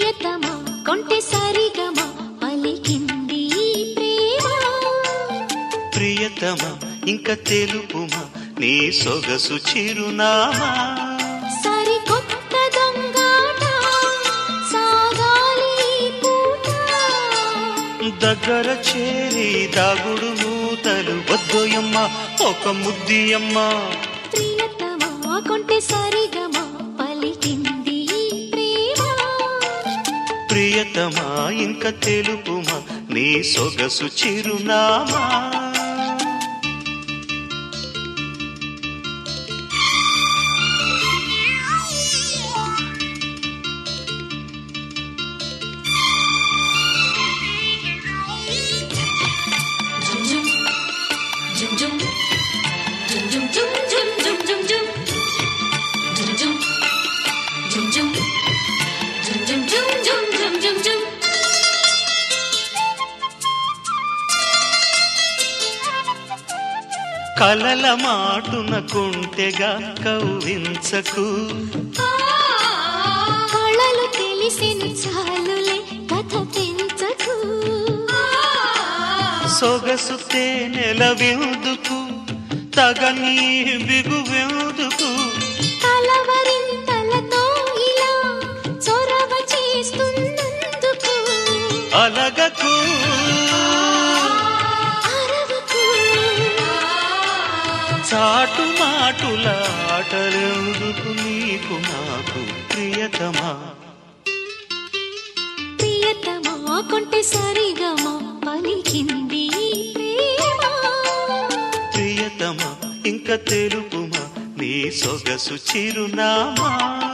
ప్రియతమా కొంటె సరిగమా పలికింది ఈ ప్రేమ ప్రియతమ ఇంక తెలుపుమా నీ సొగసు చిరునామా సరికొత్త దొంగాట సాగాలి ఈ పూట దగ్గర చేరి దాగుడు మూతలు వద్దోయమ్మ ఒక ముద్దియమ్మ ప్రియతమా కొంటె సరిగమా పలికింది ఈ ప్రేమ ప్రియతమా ఇంక తెలుపుమా నీ సొగసు చిరునామా కలల మాటున కుంటెగా కవ్వించకు కళలు తెలిసిన చాలులే కథ పెంచకు సొగసు తేనెల విందుకు తగని బిగువెందుకు కలవరింతలతో ఇలా చొరవ చేస్తున్నందుకు అలగకు అరవకు చాటు మాటుల ఆటలెందుకు నీకు నాకు ప్రియతమా ప్రియతమా కొంటె సరిగమా పలికింది ఈ ప్రేమ ప్రియతమా ఇంక తెలుపుమా నీ సొగసు చిరునామా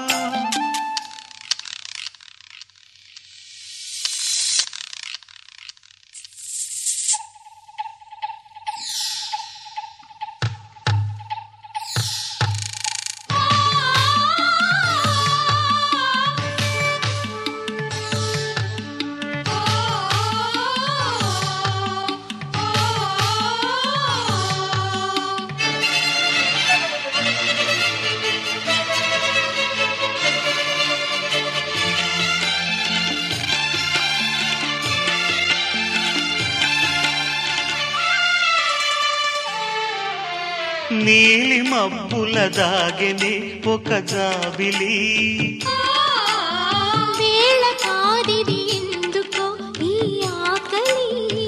నీలి మబ్బుల దాగెనే ఒక జాబిలి వేళ కాదిది ఎందుకో ఈ ఆకలి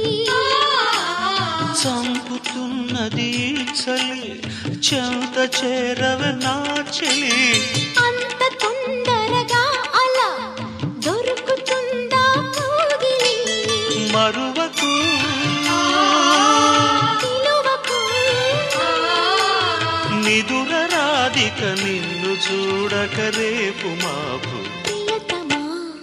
చంపుతున్నది చలి చెంత చేరవ నా చెలి అంత తొందరగా అలా దొరుకుతుందా కోగిలి మరువకు పిలువకు నిదుర రాధిక నిన్ను చూడక రేపు మాపు ప్రియతమా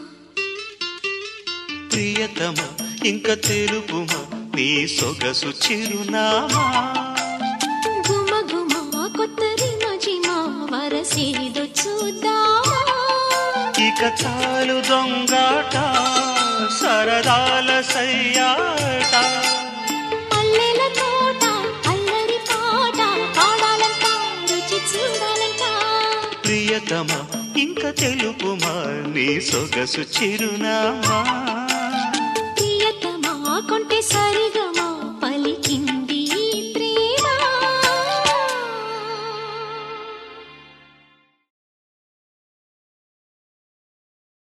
ప్రియతమ ఇంక తెలుపుమా నీ సొగసు చిరునామా గుమ గుమ కొత్త రిమజిమా వరసేదో చూద్దామా ఇక చాలు దొంగాట సరదాల సయ్యాట పల్లెల తోట అల్లరి పాట పాడాలంట రుచి చూడాలంట ప్రియతమ ఇంక తెలుపుమా నీ సొగసు చిరునామా